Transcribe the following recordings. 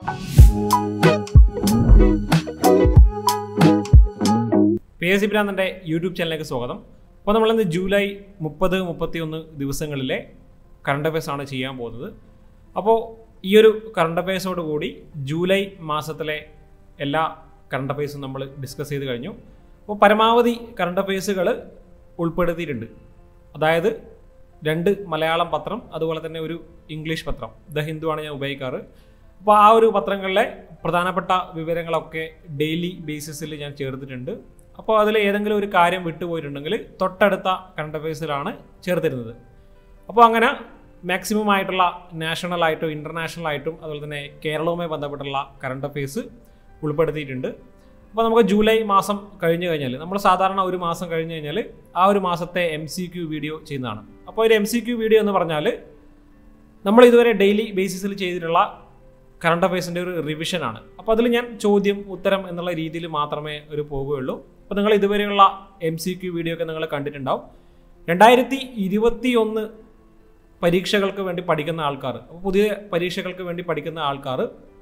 P S C ഭ്രാന്തൻ്റെ YouTube ചാനലിലേക്ക് സ്വാഗതം അപ്പോൾ നമ്മളിന്ന് ജൂലൈ മുപ്പത് മുപ്പത്തിയൊന്ന് ദിവസങ്ങളിലെ കറണ്ട് അഫയേഴ്സ് ആണ് ചെയ്യാൻ പോകുന്നത് അപ്പോൾ ഈ ഒരു കറണ്ട് അഫയേഴ്സോട് കൂടി ജൂലൈ മാസത്തിലെ എല്ലാ കറണ്ട് അഫയേഴ്സും നമ്മൾ ഡിസ്കസ് ചെയ്ത് കഴിഞ്ഞു അപ്പോൾ പരമാവധി കറണ്ട് അഫയേഴ്സുകൾ ഉൾപ്പെടുത്തിയിട്ടുണ്ട് അതായത് രണ്ട് മലയാളം പത്രം അതുപോലെ തന്നെ ഒരു ഇംഗ്ലീഷ് പത്രം ദ ഹിന്ദു ആണ് ഞാൻ ഉപയോഗിക്കാറ് അപ്പോൾ ആ ഒരു പത്രങ്ങളിലെ പ്രധാനപ്പെട്ട വിവരങ്ങളൊക്കെ ഡെയിലി ബേസിസിൽ ഞാൻ ചേർത്തിട്ടുണ്ട് അപ്പോൾ അതിൽ ഏതെങ്കിലും ഒരു കാര്യം വിട്ടുപോയിട്ടുണ്ടെങ്കിൽ തൊട്ടടുത്ത കറണ്ട് അഫയേഴ്സിലാണ് ചേർത്തിരുന്നത് അപ്പോൾ അങ്ങനെ മാക്സിമം ആയിട്ടുള്ള നാഷണൽ ആയിട്ടും ഇൻ്റർനാഷണൽ ആയിട്ടും അതുപോലെ തന്നെ കേരളവുമായി ബന്ധപ്പെട്ടുള്ള കറണ്ട് അഫയേഴ്സ് ഉൾപ്പെടുത്തിയിട്ടുണ്ട് അപ്പോൾ നമുക്ക് ജൂലൈ മാസം കഴിഞ്ഞു കഴിഞ്ഞാൽ നമ്മൾ സാധാരണ ഒരു മാസം കഴിഞ്ഞ് കഴിഞ്ഞാൽ ആ ഒരു മാസത്തെ എം സി ക്യു വീഡിയോ ചെയ്യുന്നതാണ് അപ്പോൾ ഒരു എം സി ക്യു വീഡിയോ എന്ന് പറഞ്ഞാൽ നമ്മൾ ഇതുവരെ ഡെയിലി ബേസിസിൽ ചെയ്തിട്ടുള്ള കറണ്ട് അഫയേഴ്സിൻ്റെ ഒരു റിവിഷനാണ് അപ്പോൾ അതിൽ ഞാൻ ചോദ്യം ഉത്തരം എന്നുള്ള രീതിയിൽ മാത്രമേ ഒരു പോവുകയുള്ളൂ അപ്പോൾ നിങ്ങൾ ഇതുവരെയുള്ള എം സി ക്യു വീഡിയോ ഒക്കെ നിങ്ങൾ കണ്ടിട്ടുണ്ടാവും രണ്ടായിരത്തി ഇരുപത്തി ഒന്ന് പരീക്ഷകൾക്ക് വേണ്ടി പഠിക്കുന്ന ആൾക്കാർ അപ്പോൾ പുതിയ പരീക്ഷകൾക്ക് വേണ്ടി പഠിക്കുന്ന ആൾക്കാർ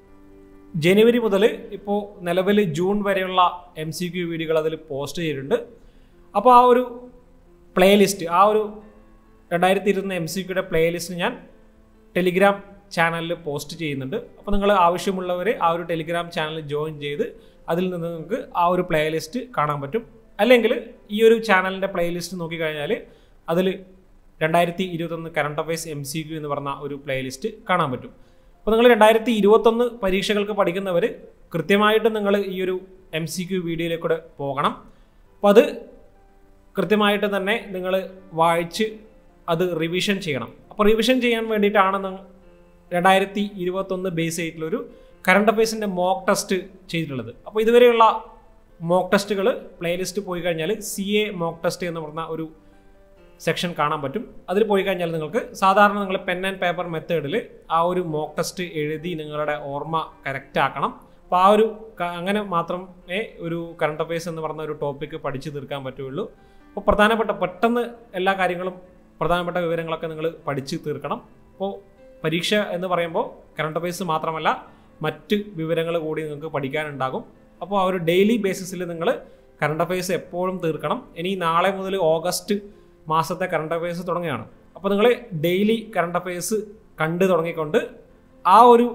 ജനുവരി മുതൽ ഇപ്പോൾ നിലവിൽ ജൂൺ വരെയുള്ള എം സി ക്യു വീഡിയോകൾ അതിൽ പോസ്റ്റ് ചെയ്തിട്ടുണ്ട് അപ്പോൾ ആ ഒരു പ്ലേലിസ്റ്റ് ആ ഒരു രണ്ടായിരത്തി ഇരുപത്തി എം സി ക്യുടെ പ്ലേലിസ്റ്റ് ഞാൻ ടെലിഗ്രാം ചാനലിൽ പോസ്റ്റ് ചെയ്യുന്നുണ്ട് അപ്പോൾ നിങ്ങൾ ആവശ്യമുള്ളവർ ആ ഒരു ടെലിഗ്രാം ചാനൽ ജോയിൻ ചെയ്ത് അതിൽ നിന്ന് നിങ്ങൾക്ക് ആ ഒരു പ്ലേലിസ്റ്റ് കാണാൻ പറ്റും അല്ലെങ്കിൽ ഈ ഒരു ചാനലിൻ്റെ പ്ലേലിസ്റ്റ് നോക്കിക്കഴിഞ്ഞാൽ അതിൽ രണ്ടായിരത്തി ഇരുപത്തൊന്ന് current affairs M C Q എന്ന് പറഞ്ഞ ഒരു പ്ലേലിസ്റ്റ് കാണാൻ പറ്റും അപ്പോൾ നിങ്ങൾ രണ്ടായിരത്തി ഇരുപത്തൊന്ന് പരീക്ഷകൾക്ക് പഠിക്കുന്നവർ കൃത്യമായിട്ട് നിങ്ങൾ ഈ ഒരു എം സി ക്യു വീഡിയോയിലേക്കൂടെ പോകണം അപ്പോൾ അത് കൃത്യമായിട്ട് തന്നെ നിങ്ങൾ വായിച്ച് അത് റിവിഷൻ ചെയ്യണം അപ്പോൾ റിവിഷൻ ചെയ്യാൻ വേണ്ടിയിട്ടാണ് ന- രണ്ടായിരത്തി ഇരുപത്തൊന്ന് ബേസ് ആയിട്ടുള്ളൊരു കറണ്ട് അഫയേഴ്സിൻ്റെ മോക്ക് ടെസ്റ്റ് ചെയ്തിട്ടുള്ളത് അപ്പോൾ ഇതുവരെയുള്ള മോക്ക് ടെസ്റ്റുകൾ പ്ലേലിസ്റ്റ് പോയി കഴിഞ്ഞാൽ സി എ മോക്ക് ടെസ്റ്റ് എന്ന് പറഞ്ഞ ഒരു സെക്ഷൻ കാണാൻ പറ്റും അതിൽ പോയി കഴിഞ്ഞാൽ നിങ്ങൾക്ക് സാധാരണ നിങ്ങൾ പെൻ ആൻഡ് പേപ്പർ മെത്തേഡിൽ ആ ഒരു മോക്ക് ടെസ്റ്റ് എഴുതി നിങ്ങളുടെ ഓർമ്മ കറക്റ്റ് ആക്കണം അപ്പോൾ ആ ഒരു ക- അങ്ങനെ മാത്രമേ ഒരു കറണ്ട് അഫയേഴ്സ് എന്ന് പറഞ്ഞ ഒരു ടോപ്പിക്ക് പഠിച്ചു തീർക്കാൻ പറ്റുള്ളൂ അപ്പോൾ പ്രധാനപ്പെട്ട പെട്ടെന്ന് എല്ലാ കാര്യങ്ങളും പ്രധാനപ്പെട്ട വിവരങ്ങളൊക്കെ നിങ്ങൾ പഠിച്ച് തീർക്കണം അപ്പോൾ പരീക്ഷ എന്ന് പറയുമ്പോൾ കറണ്ട് അഫയേഴ്സ് മാത്രമല്ല മറ്റ് വിവരങ്ങൾ കൂടി നിങ്ങൾക്ക് പഠിക്കാനുണ്ടാകും അപ്പോൾ ആ ഒരു ഡെയിലി ബേസിസിൽ നിങ്ങൾ കറണ്ട് അഫയേഴ്സ് എപ്പോഴും തീർക്കണം ഇനി നാളെ മുതൽ ഓഗസ്റ്റ് മാസത്തെ കറണ്ട് അഫയേഴ്സ് തുടങ്ങുകയാണ് അപ്പോൾ നിങ്ങൾ ഡെയിലി കറണ്ട് അഫയേഴ്സ് കണ്ടു തുടങ്ങിക്കൊണ്ട് ആ ഒരു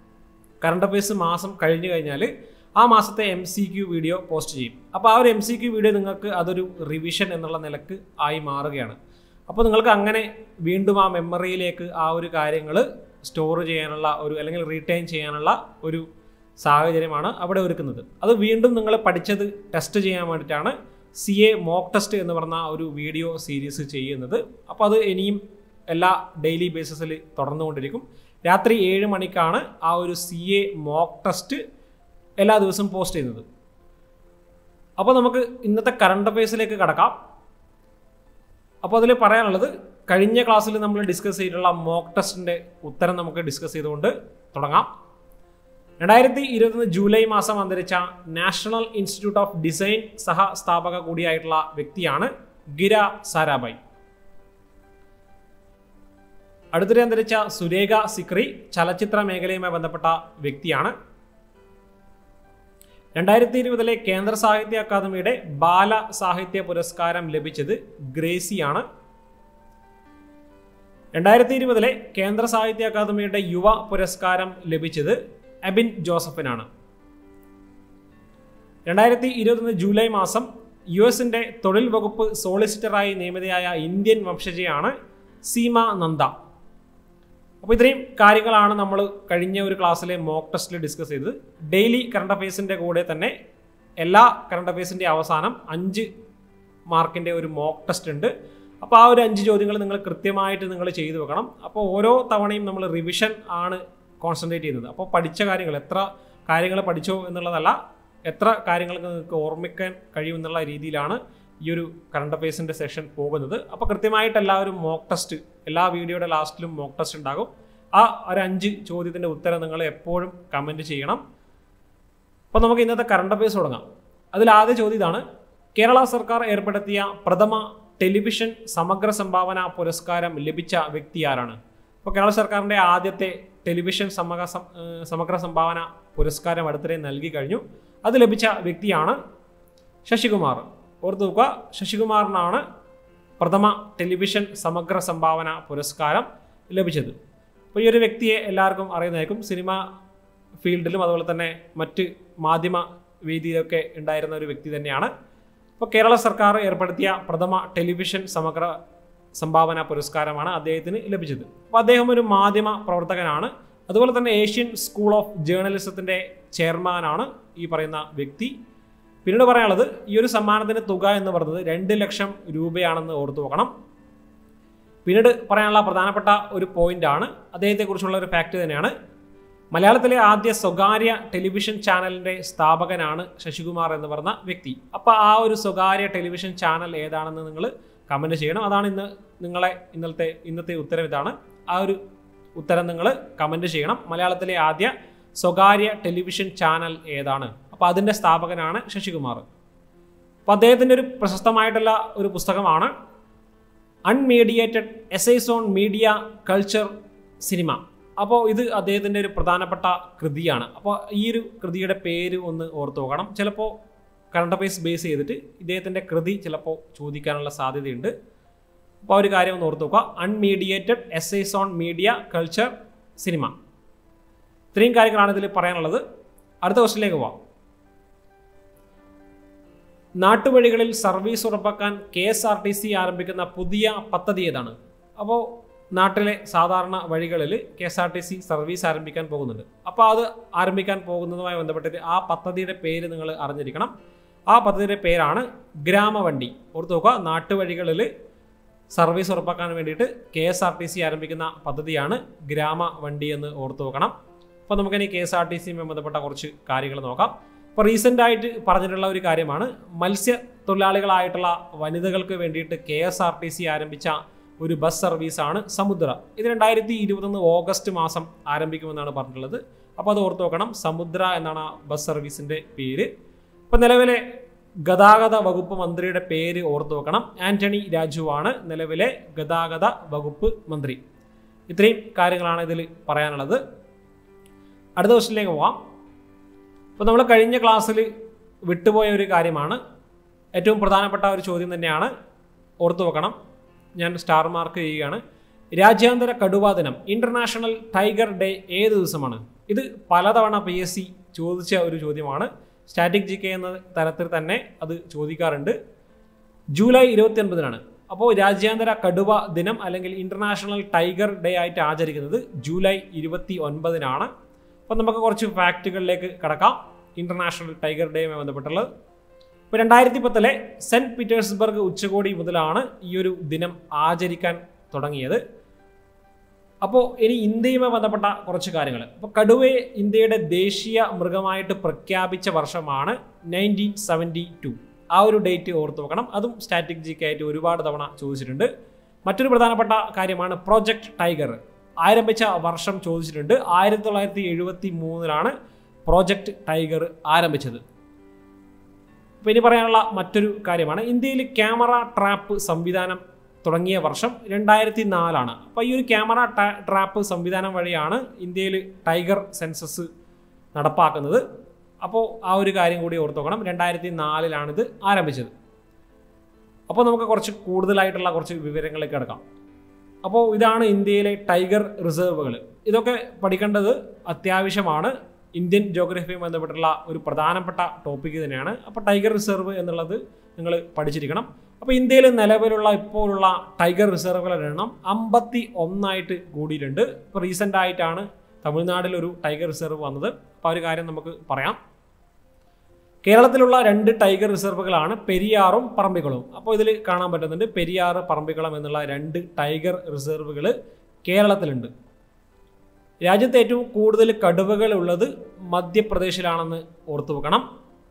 കറണ്ട് അഫയേഴ്സ് മാസം കഴിഞ്ഞു കഴിഞ്ഞാൽ ആ മാസത്തെ M C Q video post ചെയ്യും അപ്പോൾ ആ ഒരു എം സി ക്യു വീഡിയോ നിങ്ങൾക്ക് അതൊരു റിവിഷൻ എന്നുള്ള നിലക്ക് ആയി മാറുകയാണ് അപ്പോൾ നിങ്ങൾക്ക് അങ്ങനെ വീണ്ടും ആ മെമ്മറിയിലേക്ക് ആ ഒരു കാര്യങ്ങൾ സ്റ്റോർ ചെയ്യാനുള്ള ഒരു അല്ലെങ്കിൽ റീറ്റെയിൻ ചെയ്യാനുള്ള ഒരു സാഹചര്യമാണ് അവിടെ ഒരുക്കുന്നത് അത് വീണ്ടും നിങ്ങൾ പഠിച്ചത് ടെസ്റ്റ് ചെയ്യാൻ വേണ്ടിയിട്ടാണ് സി എ മോക്ക് ടെസ്റ്റ് എന്ന് പറഞ്ഞ ഒരു വീഡിയോ സീരീസ് ചെയ്യുന്നത് അപ്പോൾ അത് ഇനിയും എല്ലാ ഡെയിലി ബേസിസിൽ തുടർന്നുകൊണ്ടിരിക്കും രാത്രി ഏഴ് മണിക്കാണ് ആ ഒരു സി എ മോക്ക് ടെസ്റ്റ് എല്ലാ ദിവസവും പോസ്റ്റ് ചെയ്യുന്നത് അപ്പോൾ നമുക്ക് ഇന്നത്തെ കറണ്ട് അഫയേഴ്സിലേക്ക് കടക്കാം അപ്പോൾ അതിൽ പറയാനുള്ളത് കഴിഞ്ഞ ക്ലാസ്സിൽ നമ്മൾ ഡിസ്കസ് ചെയ്തിട്ടുള്ള മോക്ക് ടെസ്റ്റിൻ്റെ ഉത്തരം നമുക്ക് ഡിസ്കസ് ചെയ്തുകൊണ്ട് തുടങ്ങാം രണ്ടായിരത്തി ഇരുപത്തൊന്ന് ജൂലൈ മാസം അന്തരിച്ച നാഷണൽ ഇൻസ്റ്റിറ്റ്യൂട്ട് ഓഫ് ഡിസൈൻ സഹസ്ഥാപക കൂടിയായിട്ടുള്ള വ്യക്തിയാണ് ഗിര സാരാഭായ് അടുത്തിടെ അന്തരിച്ച സുരേഖ സിക്രി ചലച്ചിത്ര മേഖലയുമായി ബന്ധപ്പെട്ട വ്യക്തിയാണ് രണ്ടായിരത്തി ഇരുപതിലെ കേന്ദ്ര സാഹിത്യ അക്കാദമിയുടെ ബാല സാഹിത്യ പുരസ്കാരം ലഭിച്ചത് ഗ്രേസിയാണ് രണ്ടായിരത്തി ഇരുപതിലെ കേന്ദ്ര സാഹിത്യ അക്കാദമിയുടെ യുവ പുരസ്കാരം ലഭിച്ചത് എബിൻ ജോസഫിനാണ് രണ്ടായിരത്തി ഇരുപത്തൊന്ന് ജൂലൈ മാസം യു എസിന്റെ തൊഴിൽ വകുപ്പ് സോളിസിറ്ററായി നിയമിതയായ ഇന്ത്യൻ വംശജയാണ് സീമ നന്ദ അപ്പോൾ ഇത്രയും കാര്യങ്ങളാണ് നമ്മൾ കഴിഞ്ഞ ഒരു ക്ലാസ്സിലെ മോക്ക് ടെസ്റ്റിൽ ഡിസ്കസ് ചെയ്തത് ഡെയിലി കറണ്ട് അഫയേഴ്സിൻ്റെ കൂടെ തന്നെ എല്ലാ കറണ്ട് അഫയേഴ്സിൻ്റെ അവസാനം അഞ്ച് മാർക്കിൻ്റെ ഒരു മോക്ക് ടെസ്റ്റ് ഉണ്ട് അപ്പോൾ ആ ഒരു അഞ്ച് ചോദ്യങ്ങൾ നിങ്ങൾ കൃത്യമായിട്ട് നിങ്ങൾ ചെയ്തു വെക്കണം അപ്പോൾ ഓരോ തവണയും നമ്മൾ റിവിഷൻ ആണ് കോൺസെൻട്രേറ്റ് ചെയ്യുന്നത് അപ്പോൾ പഠിച്ച കാര്യങ്ങൾ എത്ര കാര്യങ്ങൾ പഠിച്ചോ എന്നുള്ളതല്ല എത്ര കാര്യങ്ങൾക്ക് നിങ്ങൾക്ക് ഓർമ്മിക്കാൻ കഴിയുമെന്നുള്ള രീതിയിലാണ് ഈ ഒരു കറണ്ട് അഫയേഴ്സിൻ്റെ സെഷൻ പോകുന്നത് അപ്പോൾ കൃത്യമായിട്ട് എല്ലാവരും മോക്ക് ടെസ്റ്റ് എല്ലാ വീഡിയോയുടെ ലാസ്റ്റിലും മോക്ക് ടെസ്റ്റ് ഉണ്ടാകും ആ ഒരു അഞ്ച് ചോദ്യത്തിൻ്റെ ഉത്തരം നിങ്ങൾ എപ്പോഴും കമൻറ്റ് ചെയ്യണം അപ്പോൾ നമുക്ക് ഇന്നത്തെ കറണ്ട് അഫയേഴ്സ് തുടങ്ങാം അതിൽ ആദ്യ ചോദ്യം ഇതാണ് കേരള സർക്കാർ ഏർപ്പെടുത്തിയ പ്രഥമ ടെലിവിഷൻ സമഗ്ര സംഭാവന പുരസ്കാരം ലഭിച്ച വ്യക്തി ആരാണ് അപ്പോൾ കേരള സർക്കാരിൻ്റെ ആദ്യത്തെ ടെലിവിഷൻ സമഗ്ര സം- ഏഹ് സമഗ്ര സംഭാവന പുരസ്കാരം അടുത്തിടെ നൽകി കഴിഞ്ഞു അത് ലഭിച്ച വ്യക്തിയാണ് ശശികുമാർ ഓർത്തു നോക്കുക ശശികുമാറിനാണ് പ്രഥമ ടെലിവിഷൻ സമഗ്ര സംഭാവന പുരസ്കാരം ലഭിച്ചത് അപ്പോൾ ഈ ഒരു വ്യക്തിയെ എല്ലാവർക്കും അറിയുന്നതായിരിക്കും സിനിമ ഫീൽഡിലും അതുപോലെ തന്നെ മറ്റ് മാധ്യമ വേദിയിലൊക്കെ ഉണ്ടായിരുന്ന ഒരു വ്യക്തി തന്നെയാണ് അപ്പോൾ കേരള സർക്കാർ ഏർപ്പെടുത്തിയ പ്രഥമ ടെലിവിഷൻ സമഗ്ര സംഭാവന പുരസ്കാരമാണ് അദ്ദേഹത്തിന് ലഭിച്ചത് അപ്പോൾ അദ്ദേഹം ഒരു മാധ്യമ പ്രവർത്തകനാണ് അതുപോലെ തന്നെ ഏഷ്യൻ സ്കൂൾ ഓഫ് ജേർണലിസത്തിൻ്റെ ചെയർമാനാണ് ഈ പറയുന്ന വ്യക്തി പിന്നീട് പറയാനുള്ളത് ഈ ഒരു സമ്മാനത്തിന്റെ തുക എന്ന് പറയുന്നത് രണ്ട് ലക്ഷം രൂപയാണെന്ന് ഓർത്തു നോക്കണം പിന്നീട് പറയാനുള്ള പ്രധാനപ്പെട്ട ഒരു പോയിന്റ് ആണ് അദ്ദേഹത്തെക്കുറിച്ചുള്ള ഒരു ഫാക്ട് തന്നെയാണ് മലയാളത്തിലെ ആദ്യ സ്വകാര്യ ടെലിവിഷൻ ചാനലിന്റെ സ്ഥാപകനാണ് ശശികുമാർ എന്ന് പറഞ്ഞ വ്യക്തി അപ്പോൾ ആ ഒരു സ്വകാര്യ ടെലിവിഷൻ ചാനൽ ഏതാണെന്ന് നിങ്ങൾ കമന്റ് ചെയ്യണം അതാണ് ഇന്ന് നിങ്ങളെ ഇന്നലത്തെ ഇന്നത്തെ ഉത്തരം ഇതാണ് ആ ഒരു ഉത്തരം നിങ്ങൾ കമന്റ് ചെയ്യണം മലയാളത്തിലെ ആദ്യ സ്വകാര്യ ടെലിവിഷൻ ചാനൽ ഏതാണ് അപ്പോൾ അതിൻ്റെ സ്ഥാപകനാണ് ശശികുമാർ അപ്പോൾ അദ്ദേഹത്തിൻ്റെ ഒരു പ്രശസ്തമായിട്ടുള്ള ഒരു പുസ്തകമാണ് unmediated essays on media culture cinema അപ്പോൾ ഇത് അദ്ദേഹത്തിൻ്റെ ഒരു പ്രധാനപ്പെട്ട കൃതിയാണ് അപ്പോൾ ഈ ഒരു കൃതിയുടെ പേര് ഒന്ന് ഓർത്ത് നോക്കണം ചിലപ്പോൾ കറണ്ട് അഫയേഴ്സ് ബേസ് ചെയ്തിട്ട് ഇദ്ദേഹത്തിൻ്റെ കൃതി ചിലപ്പോൾ ചോദിക്കാനുള്ള സാധ്യതയുണ്ട് അപ്പോൾ ആ ഒരു കാര്യം ഒന്ന് ഓർത്ത് നോക്കുക unmediated essays on media culture cinema ഇത്രയും കാര്യങ്ങളാണ് ഇതിൽ പറയാനുള്ളത് അടുത്ത ക്വസ്റ്റിലേക്ക് പോവാം നാട്ടുവഴികളിൽ സർവീസ് ഉറപ്പാക്കാൻ K S R T C ആരംഭിക്കുന്ന പുതിയ പദ്ധതി ഏതാണ് അപ്പോൾ നാട്ടിലെ സാധാരണ വഴികളിൽ K S R T C service ആരംഭിക്കാൻ പോകുന്നുണ്ട് അപ്പോൾ അത് ആരംഭിക്കാൻ പോകുന്നതുമായി ബന്ധപ്പെട്ടിട്ട് ആ പദ്ധതിയുടെ പേര് നിങ്ങൾ അറിഞ്ഞിരിക്കണം ആ പദ്ധതിയുടെ പേരാണ് ഗ്രാമവണ്ടി ഓർത്ത് നോക്കുക നാട്ടുവഴികളിൽ സർവീസ് ഉറപ്പാക്കാൻ വേണ്ടിയിട്ട് K S R T C ആരംഭിക്കുന്ന പദ്ധതിയാണ് ഗ്രാമവണ്ടി എന്ന് ഓർത്ത് നോക്കണം അപ്പോൾ നമുക്കിനി കെ എസ് ആർ ടി സിയുമായി ബന്ധപ്പെട്ട കുറച്ച് കാര്യങ്ങൾ നോക്കാം ഇപ്പോൾ റീസെൻ്റ് ആയിട്ട് പറഞ്ഞിട്ടുള്ള ഒരു കാര്യമാണ് മത്സ്യ തൊഴിലാളികളായിട്ടുള്ള വനിതകൾക്ക് വേണ്ടിയിട്ട് K S R T C ആരംഭിച്ച ഒരു ബസ് സർവീസാണ് സമുദ്ര ഇത് രണ്ടായിരത്തി ഇരുപത്തൊന്ന് ഓഗസ്റ്റ് മാസം ആരംഭിക്കുമെന്നാണ് പറഞ്ഞിട്ടുള്ളത് അപ്പോൾ അത് ഓർത്ത് നോക്കണം സമുദ്ര എന്നാണ് ആ ബസ് സർവീസിൻ്റെ പേര് ഇപ്പം നിലവിലെ ഗതാഗത വകുപ്പ് മന്ത്രിയുടെ പേര് ഓർത്തു വെക്കണം ആന്റണി രാജുവാണ് നിലവിലെ ഗതാഗത വകുപ്പ് മന്ത്രി ഇത്രയും കാര്യങ്ങളാണ് ഇതിൽ പറയാനുള്ളത് അടുത്ത ക്വസ്റ്റിലേക്ക് പോവാം ഇപ്പോൾ നമ്മൾ കഴിഞ്ഞ ക്ലാസ്സിൽ വിട്ടുപോയ ഒരു കാര്യമാണ് ഏറ്റവും പ്രധാനപ്പെട്ട ഒരു ചോദ്യം തന്നെയാണ് ഓർത്തു വെക്കണം ഞാൻ സ്റ്റാർ മാർക്ക് ചെയ്യുകയാണ് രാജ്യാന്തര കടുവാ ദിനം ഇന്റർനാഷണൽ ടൈഗർ ഡേ ഏത് ദിവസമാണ് ഇത് പലതവണ പി എസ് സി ചോദിച്ച ഒരു ചോദ്യമാണ് സ്റ്റാറ്റിക് ജി കെ എന്ന തരത്തിൽ തന്നെ അത് ചോദിക്കാറുണ്ട് ജൂലൈ ഇരുപത്തി ഒൻപതിനാണ് അപ്പോൾ രാജ്യാന്തര കടുവ ദിനം അല്ലെങ്കിൽ ഇന്റർനാഷണൽ ടൈഗർ ഡേ ആയിട്ട് ആചരിക്കുന്നത് ജൂലൈ ഇരുപത്തി ഒൻപതിനാണ് അപ്പം നമുക്ക് കുറച്ച് ഫാക്റ്റുകളിലേക്ക് കടക്കാം ഇന്റർനാഷണൽ ടൈഗർ ഡേയുമായി ബന്ധപ്പെട്ടുള്ളത് ഇപ്പോൾ രണ്ടായിരത്തി പത്തിലെ സെന്റ് പീറ്റേഴ്സ്ബർഗ് ഉച്ചകോടി മുതലാണ് ഈ ഒരു ദിനം ആചരിക്കാൻ തുടങ്ങിയത് അപ്പോൾ ഇനി ഇന്ത്യയുമായി ബന്ധപ്പെട്ട കുറച്ച് കാര്യങ്ങൾ അപ്പോൾ കടുവയെ ഇന്ത്യയുടെ ദേശീയ മൃഗമായിട്ട് പ്രഖ്യാപിച്ച വർഷമാണ് നയൻറ്റീൻ സെവൻറ്റി ടു ആ ഒരു ഡേറ്റ് ഓർത്ത് വെക്കണം അതും സ്റ്റാറ്റിക് ജിക്ക് ആയിട്ട് ഒരുപാട് തവണ ചോദിച്ചിട്ടുണ്ട് മറ്റൊരു പ്രധാനപ്പെട്ട കാര്യമാണ് പ്രോജക്റ്റ് ടൈഗർ ആരംഭിച്ച വർഷം ചോദിച്ചിട്ടുണ്ട് ആയിരത്തി തൊള്ളായിരത്തി എഴുപത്തി മൂന്നിലാണ് പ്രോജക്റ്റ് ടൈഗർ ആരംഭിച്ചത് അപ്പോൾ ഇനി പറയാനുള്ള മറ്റൊരു കാര്യമാണ് ഇന്ത്യയിൽ ക്യാമറ ട്രാപ്പ് സംവിധാനം തുടങ്ങിയ വർഷം രണ്ടായിരത്തി നാലാണ് അപ്പോൾ ഈ ഒരു ക്യാമറ ട്രാപ്പ് സംവിധാനം വഴിയാണ് ഇന്ത്യയിൽ ടൈഗർ സെൻസസ് നടപ്പാക്കുന്നത് അപ്പോൾ ആ ഒരു കാര്യം കൂടി ഓർത്ത് നോക്കണം രണ്ടായിരത്തി നാലിലാണ് ഇത് ആരംഭിച്ചത് അപ്പോൾ നമുക്ക് കുറച്ച് കൂടുതലായിട്ടുള്ള കുറച്ച് വിവരങ്ങളിലേക്ക് കിടക്കാം അപ്പോൾ ഇതാണ് ഇന്ത്യയിലെ ടൈഗർ റിസർവുകൾ ഇതൊക്കെ പഠിക്കേണ്ടത് അത്യാവശ്യമാണ് ഇന്ത്യൻ ജോഗ്രഫിയുമായി ബന്ധപ്പെട്ടുള്ള ഒരു പ്രധാനപ്പെട്ട ടോപ്പിക്ക് തന്നെയാണ് അപ്പോൾ ടൈഗർ റിസർവ് എന്നുള്ളത് നിങ്ങൾ പഠിച്ചിരിക്കണം അപ്പോൾ ഇന്ത്യയിൽ നിലവിലുള്ള ഇപ്പോഴുള്ള ടൈഗർ റിസർവുകളുടെ എണ്ണം അമ്പത്തി ഒന്നായിട്ട് കൂടിയിട്ടുണ്ട് ഇപ്പോൾ റീസെൻ്റ് ആയിട്ടാണ് തമിഴ്നാട്ടിൽ ഒരു ടൈഗർ റിസർവ് വന്നത് അപ്പോൾ ആ ഒരു കാര്യം നമുക്ക് പറയാം കേരളത്തിലുള്ള രണ്ട് ടൈഗർ റിസർവുകളാണ് പെരിയാറും പറമ്പിക്കുളവും അപ്പോൾ ഇതിൽ കാണാൻ പറ്റുന്നുണ്ട് പെരിയാർ പറമ്പിക്കുളം എന്നുള്ള രണ്ട് ടൈഗർ റിസർവുകൾ കേരളത്തിലുണ്ട് രാജ്യത്ത് ഏറ്റവും കൂടുതൽ കടുവകൾ ഉള്ളത് മധ്യപ്രദേശിലാണെന്ന് ഓർത്തു വെക്കണം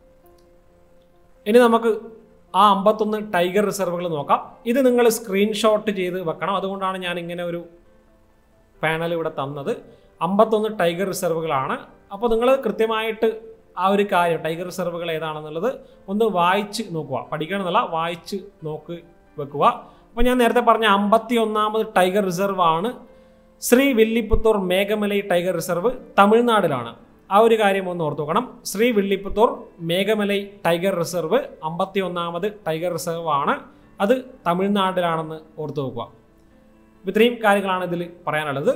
ഇനി നമുക്ക് ആ അമ്പത്തൊന്ന് ടൈഗർ റിസർവുകൾ നോക്കാം ഇത് നിങ്ങൾ സ്ക്രീൻഷോട്ട് ചെയ്ത് വെക്കണം അതുകൊണ്ടാണ് ഞാൻ ഇങ്ങനെ ഒരു പാനൽ ഇവിടെ തന്നത് അമ്പത്തൊന്ന് ടൈഗർ റിസർവുകളാണ് അപ്പോൾ നിങ്ങൾ കൃത്യമായിട്ട് ആ ഒരു കാര്യം ടൈഗർ റിസർവുകൾ ഏതാണെന്നുള്ളത് ഒന്ന് വായിച്ച് നോക്കുക പഠിക്കണം എന്നല്ല വായിച്ച് നോക്ക് വെക്കുക അപ്പോൾ ഞാൻ നേരത്തെ പറഞ്ഞ അമ്പത്തി ഒന്നാമത് ടൈഗർ റിസർവ് ആണ് ശ്രീ വില്ലിപുത്തൂർ മേഘമലൈ ടൈഗർ റിസർവ് തമിഴ്നാടിലാണ് ആ ഒരു കാര്യം ഒന്ന് ഓർത്തു നോക്കണം ശ്രീ വില്ലിപുത്തൂർ മേഘമലൈ ടൈഗർ റിസർവ് അമ്പത്തി ഒന്നാമത് ടൈഗർ റിസർവ് ആണ് അത് തമിഴ്നാട്ടിലാണെന്ന് ഓർത്തു നോക്കുക അപ്പോൾ ഇത്രയും കാര്യങ്ങളാണ് ഇതിൽ പറയാനുള്ളത്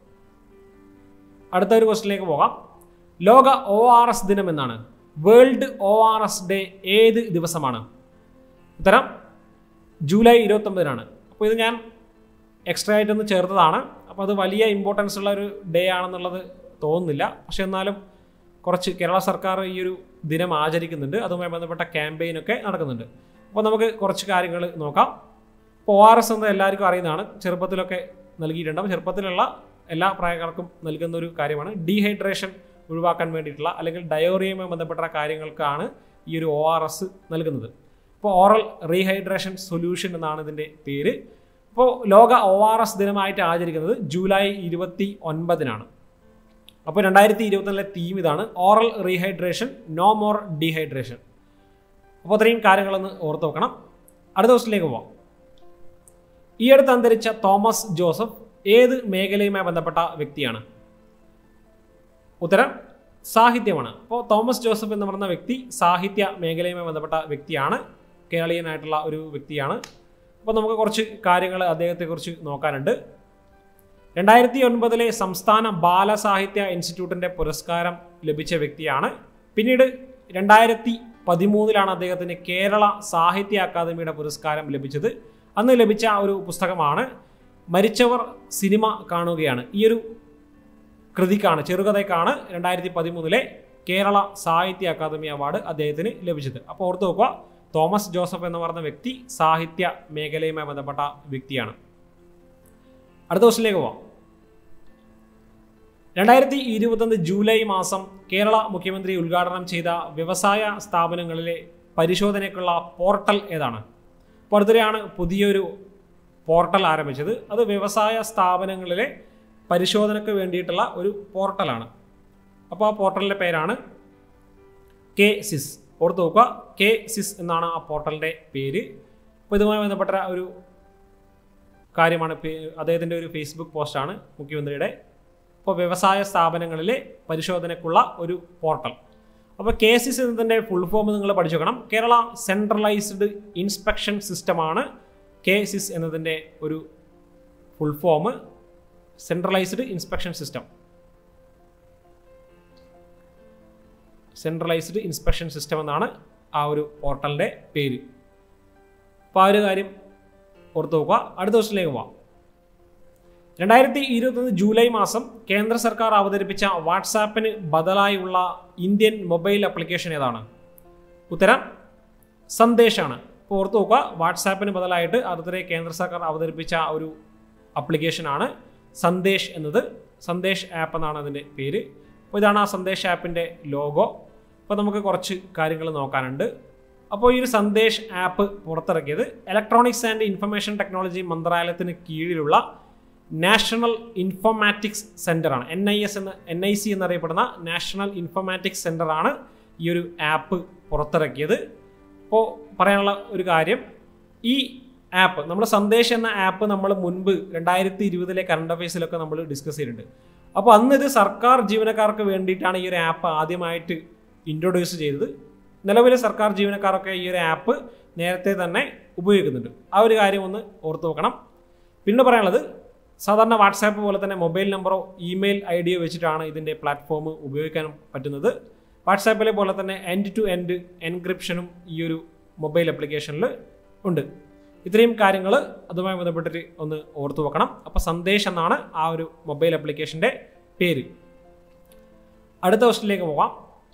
അടുത്ത ഒരു ക്വസ്റ്റിലേക്ക് പോകാം ലോക ഒ ആർ എസ് ദിനം എന്നാണ് world O R S day ഏത് ദിവസമാണ് ഉത്തരം ജൂലൈ ഇരുപത്തൊമ്പതിനാണ് അപ്പോൾ ഇത് ഞാൻ എക്സ്ട്രാ ആയിട്ടൊന്ന് ചേർത്തതാണ് അപ്പോൾ അത് വലിയ ഇമ്പോർട്ടൻസ് ഉള്ള ഒരു ഡേ ആണെന്നുള്ളത് തോന്നുന്നില്ല പക്ഷെ എന്നാലും കുറച്ച് കേരള സർക്കാർ ഈ ഒരു ദിനം ആചരിക്കുന്നുണ്ട് അതുമായി ബന്ധപ്പെട്ട ക്യാമ്പയിനൊക്കെ നടക്കുന്നുണ്ട് അപ്പോൾ നമുക്ക് കുറച്ച് കാര്യങ്ങൾ നോക്കാം ഇപ്പോൾ ഒ ആർ എസ് എന്ന് എല്ലാവർക്കും അറിയുന്നതാണ് ചെറുപ്പത്തിലൊക്കെ നൽകിയിട്ടുണ്ടാവും ചെറുപ്പത്തിലുള്ള എല്ലാ പ്രായക്കാർക്കും നൽകുന്ന ഒരു കാര്യമാണ് ഡീഹൈഡ്രേഷൻ ഒഴിവാക്കാൻ വേണ്ടിയിട്ടുള്ള അല്ലെങ്കിൽ ഡയോറിയയുമായി ബന്ധപ്പെട്ട കാര്യങ്ങൾക്കാണ് ഈ ഒരു ഒ ആർ എസ് നൽകുന്നത് ഇപ്പോൾ ഓറൽ റീഹൈഡ്രേഷൻ സൊല്യൂഷൻ എന്നാണ് ഇതിൻ്റെ പേര് ഇപ്പോൾ ലോക ഒ ആർ എസ് ദിനമായിട്ട് ആചരിക്കുന്നത് ജൂലൈ ഇരുപത്തി ഒൻപതിനാണ് അപ്പോൾ രണ്ടായിരത്തി ഇരുപത്തിനാലിലെ തീം ഇതാണ് oral rehydration no more dehydration അപ്പോൾ അത്രയും കാര്യങ്ങളൊന്ന് ഓർത്ത് വെക്കണം അടുത്ത ക്വസ്റ്റിലേക്ക് പോവാം ഈ അടുത്ത് അന്തരിച്ച തോമസ് ജോസഫ് ഏത് മേഖലയുമായി ബന്ധപ്പെട്ട വ്യക്തിയാണ് ഉത്തരം സാഹിത്യമാണ് അപ്പോൾ തോമസ് ജോസഫ് എന്ന് പറയുന്ന വ്യക്തി സാഹിത്യ മേഖലയുമായി ബന്ധപ്പെട്ട വ്യക്തിയാണ് കേരളീയനായിട്ടുള്ള ഒരു വ്യക്തിയാണ് അപ്പോൾ നമുക്ക് കുറച്ച് കാര്യങ്ങൾ അദ്ദേഹത്തെക്കുറിച്ച് നോക്കാനുണ്ട് രണ്ടായിരത്തി ഒൻപതിലെ സംസ്ഥാന ബാലസാഹിത്യ ഇൻസ്റ്റിറ്റ്യൂട്ടിൻ്റെ പുരസ്കാരം ലഭിച്ച വ്യക്തിയാണ് പിന്നീട് രണ്ടായിരത്തി പതിമൂന്നിലാണ് അദ്ദേഹത്തിന് കേരള സാഹിത്യ അക്കാദമിയുടെ പുരസ്കാരം ലഭിച്ചത് അന്ന് ലഭിച്ച ഒരു പുസ്തകമാണ് മരിച്ചവർ സിനിമ കാണുകയാണ് ഈ ഒരു കൃതിക്കാണ് ചെറുകഥയ്ക്കാണ് രണ്ടായിരത്തി പതിമൂന്നിലെ കേരള സാഹിത്യ അക്കാദമി അവാർഡ് അദ്ദേഹത്തിന് ലഭിച്ചത് അപ്പോൾ ഓർത്ത് നോക്കുക തോമസ് ജോസഫ് എന്ന് പറയുന്ന വ്യക്തി സാഹിത്യ മേഖലയുമായി ബന്ധപ്പെട്ട വ്യക്തിയാണ് അടുത്ത ക്വസ്റ്റിലേക്ക് പോവാം രണ്ടായിരത്തി ഇരുപത്തൊന്ന് ജൂലൈ മാസം കേരള മുഖ്യമന്ത്രി ഉദ്ഘാടനം ചെയ്ത വ്യവസായ സ്ഥാപനങ്ങളിലെ പരിശോധനയ്ക്കുള്ള പോർട്ടൽ ഏതാണ് അപ്പോൾ അടുത്തിടെയാണ് പുതിയൊരു പോർട്ടൽ ആരംഭിച്ചത് അത് വ്യവസായ സ്ഥാപനങ്ങളിലെ പരിശോധനയ്ക്ക് വേണ്ടിയിട്ടുള്ള ഒരു പോർട്ടലാണ് അപ്പോൾ ആ പോർട്ടലിൻ്റെ പേരാണ് കെ സിസ് ഓർത്ത് നോക്കുക കെ സിസ് എന്നാണ് ആ പോർട്ടലിൻ്റെ പേര് അപ്പോൾ ഇതുമായി ബന്ധപ്പെട്ട ഒരു കാര്യമാണ് അദ്ദേഹത്തിൻ്റെ ഒരു ഫേസ്ബുക്ക് പോസ്റ്റാണ് മുഖ്യമന്ത്രിയുടെ ഇപ്പോൾ വ്യവസായ സ്ഥാപനങ്ങളിലെ പരിശോധനയ്ക്കുള്ള ഒരു പോർട്ടൽ അപ്പോൾ കെ സിസ് എന്നതിൻ്റെ ഫുൾ ഫോം നിങ്ങൾ പഠിച്ചു വെക്കണം കേരള സെൻട്രലൈസ്ഡ് ഇൻസ്പെക്ഷൻ സിസ്റ്റമാണ് കെ സിസ് എന്നതിൻ്റെ ഒരു full form centralised inspection system centralised inspection system എന്നാണ് ആ ഒരു പോർട്ടലിൻ്റെ പേര് അപ്പോൾ ആ ഒരു കാര്യം ഓർത്ത് നോക്കുക അടുത്ത ക്വസ്റ്റിലേക്ക് പോവാം രണ്ടായിരത്തി ഇരുപത്തൊന്ന് ജൂലൈ മാസം കേന്ദ്ര സർക്കാർ അവതരിപ്പിച്ച വാട്സാപ്പിന് ബദലായുള്ള ഇന്ത്യൻ മൊബൈൽ ആപ്ലിക്കേഷൻ ഏതാണ് ഉത്തരം സന്ദേശാണ് ഇപ്പോൾ ഓർത്ത് നോക്കുക വാട്സാപ്പിന് ബദലായിട്ട് അടുത്തിടെ കേന്ദ്ര സർക്കാർ അവതരിപ്പിച്ച ഒരു ആപ്ലിക്കേഷനാണ് സന്ദേശ് എന്നത് സന്ദേശ് ആപ്പ് എന്നാണ് അതിൻ്റെ പേര് അപ്പോൾ ഇതാണ് ആ സന്ദേശ് ആപ്പിൻ്റെ ലോഗോ അപ്പോൾ നമുക്ക് കുറച്ച് കാര്യങ്ങൾ നോക്കാനുണ്ട് അപ്പോൾ ഈ ഒരു സന്ദേശ് ആപ്പ് പുറത്തിറക്കിയത് ഇലക്ട്രോണിക്സ് ആൻഡ് ഇൻഫർമേഷൻ ടെക്നോളജി മന്ത്രാലയത്തിന് കീഴിലുള്ള നാഷണൽ ഇൻഫോമാറ്റിക്സ് സെൻ്ററാണ് എൻ ഐ എസ് എന്ന് എൻ ഐ സി എന്നറിയപ്പെടുന്ന നാഷണൽ ഇൻഫോമാറ്റിക്സ് സെൻ്ററാണ് ഈ ഒരു ആപ്പ് പുറത്തിറക്കിയത് അപ്പോൾ പറയാനുള്ള ഒരു കാര്യം ഈ ആപ്പ് നമ്മുടെ സന്ദേശ് എന്ന ആപ്പ് നമ്മൾ മുൻപ് രണ്ടായിരത്തി ഇരുപതിലെ കറണ്ട് അഫയേഴ്സിലൊക്കെ നമ്മൾ ഡിസ്കസ് ചെയ്തിട്ടുണ്ട് അപ്പോൾ അന്ന് ഇത് സർക്കാർ ജീവനക്കാർക്ക് വേണ്ടിയിട്ടാണ് ഈ ഒരു ആപ്പ് ആദ്യമായിട്ട് ഇൻട്രൊഡ്യൂസ് ചെയ്തത് നിലവിലെ സർക്കാർ ജീവനക്കാരൊക്കെ ഈ ഒരു ആപ്പ് നേരത്തെ തന്നെ ഉപയോഗിക്കുന്നുണ്ട് ആ ഒരു കാര്യം ഒന്ന് ഓർത്ത് നോക്കണം പിന്നെ പറയാനുള്ളത് സാധാരണ വാട്സാപ്പ് പോലെ തന്നെ മൊബൈൽ നമ്പറോ ഇമെയിൽ ഐ ഡിയോ വെച്ചിട്ടാണ് ഇതിൻ്റെ പ്ലാറ്റ്ഫോം ഉപയോഗിക്കാൻ പറ്റുന്നത് വാട്സാപ്പിലെ പോലെ തന്നെ എൻഡ് ടു എൻഡ് എൻക്രിപ്ഷനും ഈ ഒരു മൊബൈൽ ആപ്ലിക്കേഷനിൽ ഉണ്ട് ഇത്രയും കാര്യങ്ങൾ അതുമായി ബന്ധപ്പെട്ടിട്ട് ഒന്ന് ഓർത്തു വെക്കണം അപ്പോൾ സന്ദേശ് എന്നാണ് ആ ഒരു മൊബൈൽ ആപ്ലിക്കേഷൻ്റെ പേര് അടുത്ത ക്വസ്റ്റിലേക്ക് പോകാം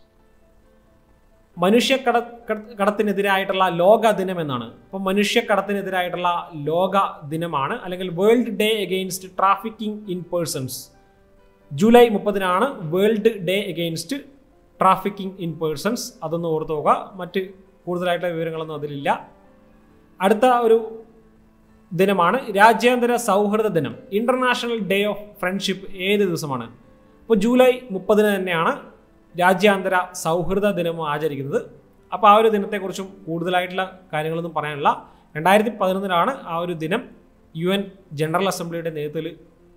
മനുഷ്യക്കട കടത്തിനെതിരായിട്ടുള്ള ലോക ദിനം എന്നാണ് അപ്പോൾ മനുഷ്യക്കടത്തിനെതിരായിട്ടുള്ള ലോക ദിനമാണ് അല്ലെങ്കിൽ world day against trafficking in persons July മുപ്പതിനാണ് world day against trafficking in persons അതൊന്ന് ഓർത്തു നോക്കുക മറ്റ് കൂടുതലായിട്ടുള്ള വിവരങ്ങളൊന്നും അതിലില്ല അടുത്ത ഒരു ദിനമാണ് രാജ്യാന്തര സൗഹൃദ ദിനം ഇന്റർനാഷണൽ ഡേ ഓഫ് ഫ്രണ്ട്ഷിപ്പ് ഏത് ദിവസമാണ് അപ്പോൾ ജൂലൈ മുപ്പതിന് തന്നെയാണ് രാജ്യാന്തര സൗഹൃദ ദിനം ആചരിക്കുന്നത് അപ്പോൾ ആ ഒരു ദിനത്തെക്കുറിച്ചും കൂടുതലായിട്ടുള്ള കാര്യങ്ങളൊന്നും പറയാനില്ല രണ്ടായിരത്തി പതിനൊന്നിലാണ് ആ ഒരു ദിനം യു എൻ ജനറൽ അസംബ്ലിയുടെ നേതൃത്വത്തിൽ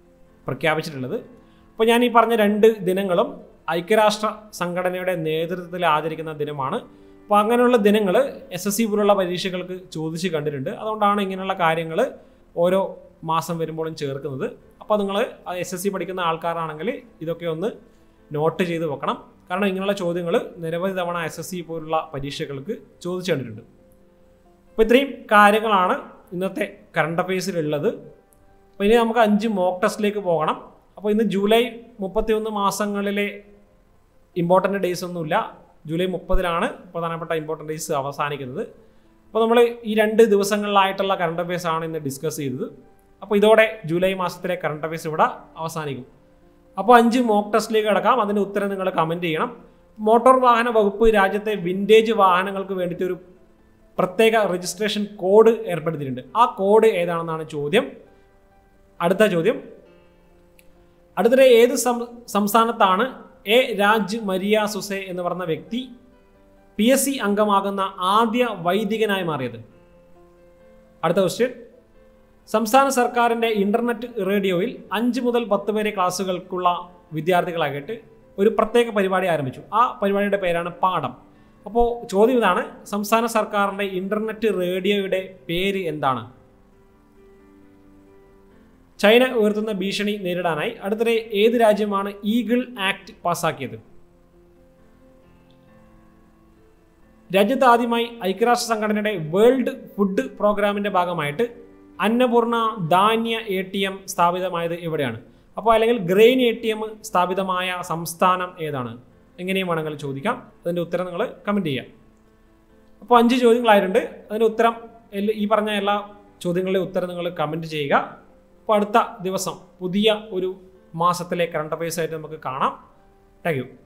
പ്രഖ്യാപിച്ചിട്ടുള്ളത് അപ്പോൾ ഞാൻ ഈ പറഞ്ഞ രണ്ട് ദിനങ്ങളും ഐക്യരാഷ്ട്ര സംഘടനയുടെ നേതൃത്വത്തിൽ ആചരിക്കുന്ന ദിനമാണ് അപ്പോൾ അങ്ങനെയുള്ള ദിനങ്ങൾ എസ് എസ് സി പോലുള്ള പരീക്ഷകൾക്ക് ചോദിച്ച് കണ്ടിട്ടുണ്ട് അതുകൊണ്ടാണ് ഇങ്ങനെയുള്ള കാര്യങ്ങൾ ഓരോ മാസം വരുമ്പോഴും ചേർക്കുന്നത് അപ്പോൾ നിങ്ങൾ എസ് എസ് സി പഠിക്കുന്ന ആൾക്കാരാണെങ്കിൽ ഇതൊക്കെ ഒന്ന് നോട്ട് ചെയ്ത് വെക്കണം കാരണം ഇങ്ങനെയുള്ള ചോദ്യങ്ങൾ നിരവധി തവണ എസ് എസ് സി പോലുള്ള പരീക്ഷകൾക്ക് ചോദിച്ചു കണ്ടിട്ടുണ്ട് അപ്പോൾ ഇത്രയും കാര്യങ്ങളാണ് ഇന്നത്തെ കറണ്ട് അഫയേഴ്സിലുള്ളത് അപ്പോൾ ഇനി നമുക്ക് അഞ്ച് മോക്ക് ടെസ്റ്റിലേക്ക് പോകണം അപ്പോൾ ഇന്ന് ജൂലൈ മുപ്പത്തി ഒന്ന് മാസങ്ങളിലെ ഇമ്പോർട്ടൻ്റ് ഡേയ്സ് ഒന്നുമില്ല ജൂലൈ മുപ്പതിലാണ് പ്രധാനപ്പെട്ട ഇമ്പോർട്ടൻ്റ് ഡേയ്സ് അവസാനിക്കുന്നത് അപ്പോൾ നമ്മൾ ഈ രണ്ട് ദിവസങ്ങളിലായിട്ടുള്ള കറണ്ട് അഫയേഴ്സ് ആണ് ഇന്ന് ഡിസ്കസ് ചെയ്തത് അപ്പോൾ ഇതോടെ ജൂലൈ മാസത്തിലെ കറണ്ട് അഫയേഴ്സ് ഇവിടെ അവസാനിക്കും അപ്പോൾ അഞ്ച് മോക്ക് ടെസ്റ്റിലേക്ക് കിടക്കാം അതിൻ്റെ ഉത്തരം നിങ്ങൾ കമൻറ്റ് ചെയ്യണം മോട്ടോർ വാഹന വകുപ്പ് രാജ്യത്തെ വിൻറ്റേജ് വാഹനങ്ങൾക്ക് വേണ്ടിയിട്ട് ഒരു പ്രത്യേക രജിസ്ട്രേഷൻ കോഡ് ഏർപ്പെടുത്തിയിട്ടുണ്ട് ആ കോഡ് ഏതാണെന്നാണ് ചോദ്യം അടുത്ത ചോദ്യം അടുത്തിടെ ഏത് സം- സംസ്ഥാനത്താണ് എ രാജ് മരിയ സുസെ എന്ന് പറഞ്ഞ വ്യക്തി പി എസ് സി അംഗമാകുന്ന ആദ്യ വൈദികനായി മാറിയത് അടുത്ത ക്വസ്റ്റ്യൻ സംസ്ഥാന സർക്കാരിൻ്റെ ഇന്റർനെറ്റ് റേഡിയോയിൽ അഞ്ച് മുതൽ പത്ത് വരെ ക്ലാസ്സുകൾക്കുള്ള വിദ്യാർത്ഥികളായിട്ട് ഒരു പ്രത്യേക പരിപാടി ആരംഭിച്ചു ആ പരിപാടിയുടെ പേരാണ് പാഠം അപ്പോൾ ചോദ്യം ഇതാണ് സംസ്ഥാന സർക്കാരിൻ്റെ ഇന്റർനെറ്റ് റേഡിയോയുടെ പേര് എന്താണ് ചൈന ഉയർത്തുന്ന ഭീഷണി നേരിടാനായി അടുത്തിടെ ഏത് രാജ്യമാണ് ഈഗിൾ ആക്ട് പാസാക്കിയത് രാജ്യത്ത് ആദ്യമായി ഐക്യരാഷ്ട്ര സംഘടനയുടെ വേൾഡ് ഫുഡ് പ്രോഗ്രാമിന്റെ ഭാഗമായിട്ട് അന്നപൂർണ ധാന്യ എ ടി എം സ്ഥാപിതമായത് എവിടെയാണ് അപ്പോൾ അല്ലെങ്കിൽ ഗ്രെയിൻ എ ടി എം സ്ഥാപിതമായ സംസ്ഥാനം ഏതാണ് എങ്ങനെയും വേണമെങ്കിൽ ചോദിക്കാം അതിൻ്റെ ഉത്തരം നിങ്ങൾ കമൻറ്റ് ചെയ്യാം അപ്പോൾ അഞ്ച് ചോദ്യങ്ങളായിട്ടുണ്ട് അതിൻ്റെ ഉത്തരം എല്ല- ഈ പറഞ്ഞ എല്ലാ ചോദ്യങ്ങളുടെയും ഉത്തരം നിങ്ങൾ കമൻറ്റ് ചെയ്യുക അപ്പോൾ അടുത്ത ദിവസം പുതിയ ഒരു മാസത്തിലെ കറണ്ട് അഫയേഴ്സ് ആയിട്ട് നമുക്ക് കാണാം താങ്ക് യു